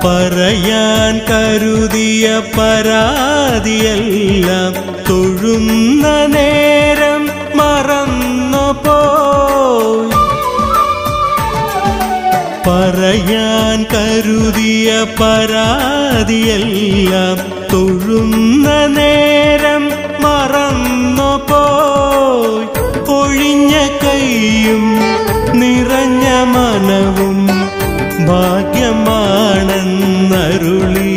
പറയാൻ കരുതിയ പരാതിയെല്ലാം തൊഴുന്ന നേരം മറന്നു പോയി പറയാൻ കരുതിയ പരാതിയെല്ലാം തൊഴുന്ന നേരം മറന്നു പോയി ഒഴിഞ്ഞ കൈയും നിറഞ്ഞ മനവും ഭാഗ്യമാണെന്നരുളി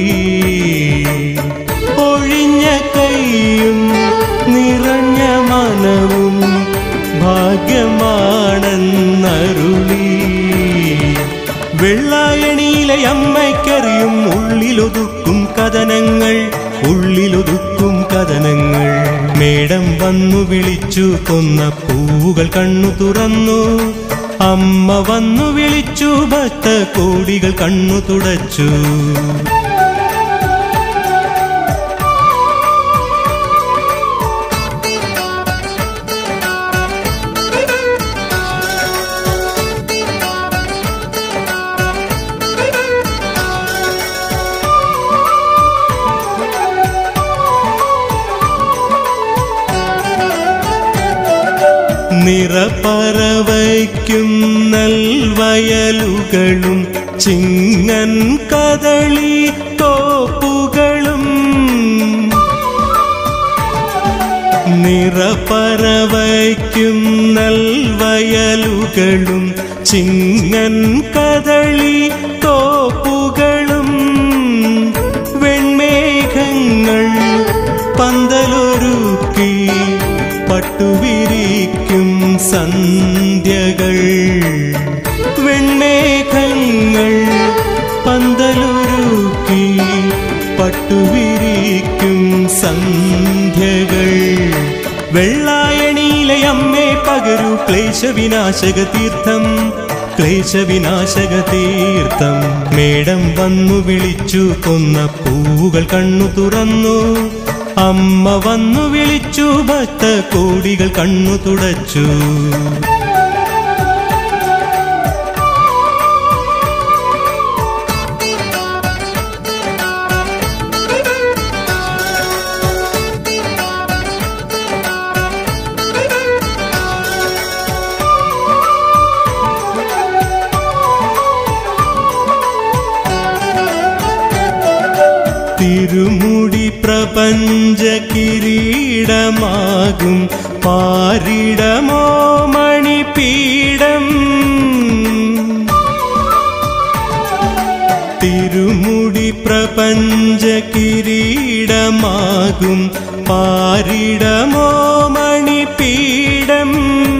ഒഴിഞ്ഞ കൈയും നിറഞ്ഞ മനവും ഭാഗ്യമാണെന്നരുളി വെള്ളായണിയിലെ അമ്മയ്ക്കറിയും ഉള്ളിലൊതുക്കും കഥനങ്ങൾ ഉള്ളിലൊതുക്കും കഥനങ്ങൾ മേടം വന്നു വിളിച്ചു കൊന്ന പൂവുകൾ കണ്ണു തുറന്നു അമ്മ വന്നു വിളിച്ചു ഭക്ത കോടികൾ കണ്ണു തുടച്ചു നിറപ്പറവയ്ക്കും നെൽവയലുകളും ചിങ്ങൻ കദളി തോപ്പുകളും നിറപ്പറവയ്ക്കും നെൽവയലുകളും ചിങ്ങൻ കദളി തോപ്പുകളും വെൺമേഘങ്ങൾ പന്തലൊരുക്കി പട്ടുവിരിക്കും സന്ധ്യകൾ വെണ്ണേഘങ്ങൾ പന്തലൊരുക്കി പട്ടുവിരിക്കും സന്ധ്യകൾ വെള്ളായണിയിലെ അമ്മേ പകരു ക്ലേശവിനാശക തീർത്ഥം ക്ലേശവിനാശക തീർത്ഥം മേടം വന്നു വിളിച്ചു കൊന്ന പൂവുകൾ കണ്ണു തുറന്നു അമ്മ വന്നു വിളിച്ചു ഭക്ത കോടികൾ കണ്ണു തുടച്ചു തിരുമുടി പ്രപഞ്ച കിരീടമാകും പാരിടമോ മണിപീഠം തിരുമുടി പ്രപഞ്ച കിരീടമാകും പാരിടമോ മണിപീഠം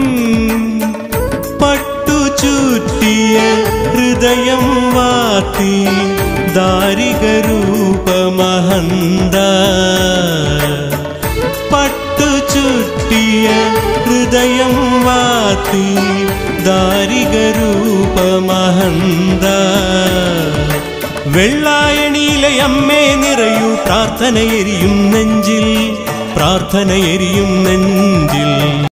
പട്ടു ചുറ്റിയ ഹൃദയം വാത്തി ദാരിക രൂപമഹന്ത പട്ടു ചുറ്റിയ ഹൃദയം വാത്തി ദാരിക രൂപമഹന്ത വെള്ളായണിയിലെ അമ്മേ നിറയൂ പ്രാർത്ഥനയെരിയും നെഞ്ചിൽ പ്രാർത്ഥനയെരിയും നെഞ്ചിൽ